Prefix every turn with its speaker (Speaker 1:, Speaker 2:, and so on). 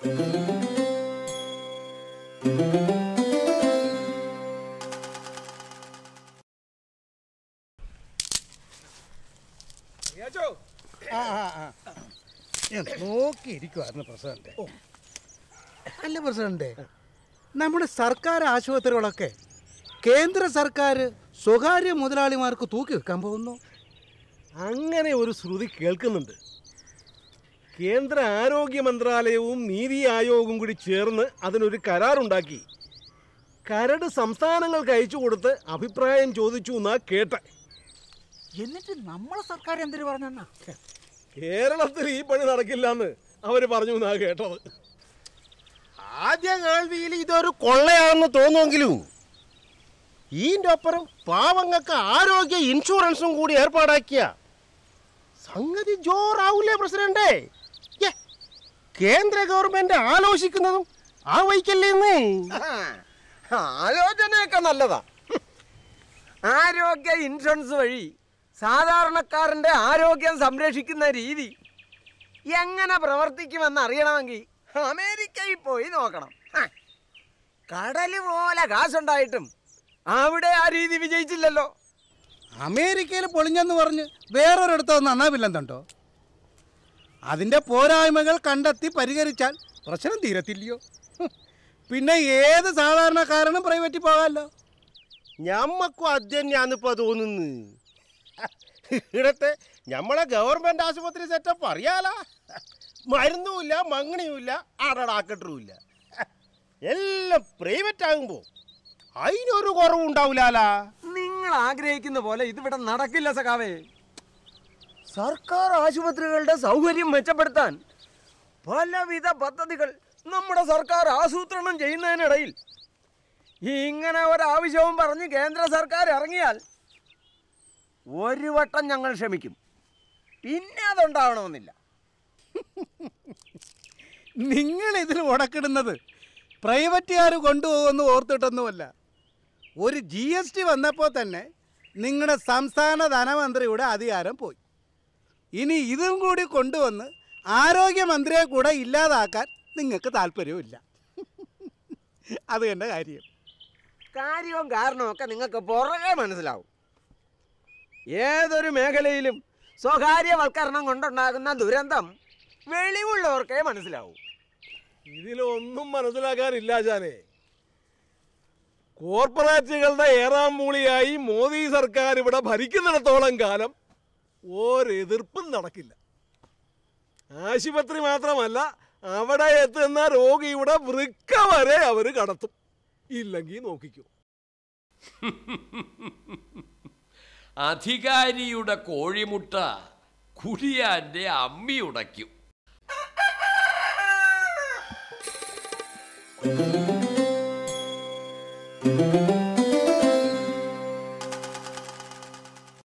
Speaker 1: ആ ആ ആ ഞാൻ നോക്കിയിരിക്കുവായിരുന്നു പ്രസിഡന്റ് അല്ല പ്രസിഡന്റ് നമ്മുടെ സർക്കാർ ആശുപത്രികളൊക്കെ കേന്ദ്ര സർക്കാർ സ്വകാര്യ മുതലാളിമാർക്ക് തൂക്കി വെക്കാൻ പോകുന്നു
Speaker 2: അങ്ങനെ ഒരു ശ്രുതി കേൾക്കുന്നുണ്ട് കേന്ദ്ര ആരോഗ്യ മന്ത്രാലയവും നീതി ആയോഗവും കൂടി ചേർന്ന് അതിനൊരു കരാറുണ്ടാക്കി കരട് സംസ്ഥാനങ്ങൾക്ക് അയച്ചു കൊടുത്ത് അഭിപ്രായം ചോദിച്ചു എന്നാ കേട്ടെ
Speaker 1: എന്നിട്ട് നമ്മളെ സർക്കാർ എന്തിനു പറഞ്ഞെന്നാ
Speaker 2: കേരളത്തിൽ ഈ പണി നടക്കില്ലെന്ന് അവര് പറഞ്ഞു എന്നാ കേട്ടത്
Speaker 3: ആദ്യ കേൾവിയിൽ ഇതൊരു കൊള്ളയാണെന്ന് തോന്നുമെങ്കിലും ഇതിൻ്റെ ഒപ്പരം പാവങ്ങൾക്ക് ആരോഗ്യ ഇൻഷുറൻസും കൂടി ഏർപ്പാടാക്കിയ സംഗതി ജോറാവൂലേ പ്രസിഡന്റ് യ്യേ, കേന്ദ്ര ഗവൺമെന്റ് ആലോചിക്കുന്നതും ആ വൈക്കല്ലേന്ന്
Speaker 4: ആലോചനയൊക്കെ നല്ലതാ ഹും. ആരോഗ്യ ഇൻഷുറൻസ് വഴി സാധാരണക്കാരൻ്റെ ആരോഗ്യം സംരക്ഷിക്കുന്ന രീതി എങ്ങനെ പ്രവർത്തിക്കുമെന്ന് അറിയണമെങ്കിൽ അമേരിക്കയിൽ പോയി നോക്കണം ഹ. കടല് പോലെ കാശുണ്ടായിട്ടും അവിടെ ആ രീതി വിജയിച്ചില്ലല്ലോ
Speaker 1: അമേരിക്കയിൽ പൊളിഞ്ഞെന്ന് പറഞ്ഞ് വേറൊരിടത്തോ നന്നാവില്ലെന്നുണ്ടോ അതിൻ്റെ പോരായ്മകൾ കണ്ടെത്തി പരിഹരിച്ചാൽ പ്രശ്നം തീരത്തില്ലയോ ഹും. പിന്നെ ഏത് സാധാരണക്കാരനും പ്രൈവറ്റിൽ പോകാമല്ലോ
Speaker 3: ഞമ്മക്കും അത് തന്നെയാന്ന് ഇപ്പൊ തോന്നുന്നു ഇടത്തെ ഞമ്മളെ ഗവൺമെന്റ് ആശുപത്രി സെറ്റപ്പ് അറിയാല മരുന്നുമില്ല മങ്ങണിയുമില്ല അടടാക്കട്ടുമില്ല എല്ലാം പ്രൈവറ്റ് ആകുമ്പോ അതിനൊരു കുറവുണ്ടാവില്ലാലാ
Speaker 4: നിങ്ങൾ ആഗ്രഹിക്കുന്ന പോലെ ഇതിവിടെ നടക്കില്ല സഖാവേ സർക്കാർ ആശുപത്രികളുടെ സൗകര്യം മെച്ചപ്പെടുത്താൻ പലവിധ പദ്ധതികൾ നമ്മുടെ സർക്കാർ ആസൂത്രണം ചെയ്യുന്നതിനിടയിൽ ഇങ്ങനെ ഒരാവശ്യവും പറഞ്ഞ് കേന്ദ്ര സർക്കാർ ഇറങ്ങിയാൽ ഒരു വട്ടം ഞങ്ങൾ ക്ഷമിക്കും പിന്നെ അതുണ്ടാവണമെന്നില്ല
Speaker 1: നിങ്ങൾ ഇതിൽ ഉടക്കിടുന്നത് പ്രൈവറ്റുകാർ കൊണ്ടുപോകുമെന്ന് ഓർത്തിട്ടൊന്നുമല്ല ഒരു ജി എസ് ടി വന്നപ്പോൾ തന്നെ നിങ്ങളുടെ സംസ്ഥാന ധനമന്ത്രിയുടെ അധികാരം പോയി ഇനി ഇതും കൂടി കൊണ്ടുവന്ന് ആരോഗ്യമന്ത്രിയെ കൂടെ ഇല്ലാതാക്കാൻ നിങ്ങൾക്ക് താല്പര്യമില്ല അത് എൻ്റെ കാര്യം
Speaker 4: കാര്യവും കാരണവും ഒക്കെ നിങ്ങൾക്ക് പുറകെ മനസ്സിലാവും ഏതൊരു മേഖലയിലും സ്വകാര്യവൽക്കരണം കൊണ്ടുണ്ടാകുന്ന ദുരന്തം വെളിവുള്ളവർക്കേ മനസ്സിലാവൂ
Speaker 2: ഇതിലൊന്നും മനസ്സിലാക്കാനില്ല ജാനെ കോർപ്പറേറ്റുകളുടെ ഏറാം മൂളിയായി മോദി സർക്കാർ ഇവിടെ ഭരിക്കുന്നിടത്തോളം കാലം ഒരെതിർപ്പും നടക്കില്ല ആശുപത്രി മാത്രമല്ല അവിടെ എത്തുന്ന രോഗിയുടെ വൃക്ക വരെ അവർ കടത്തും ഇല്ലെങ്കിൽ നോക്കിക്കോ
Speaker 5: അധികാരിയുടെ കോഴിമുട്ട കുടിയാന്റെ അമ്മി ഉടയ്ക്കും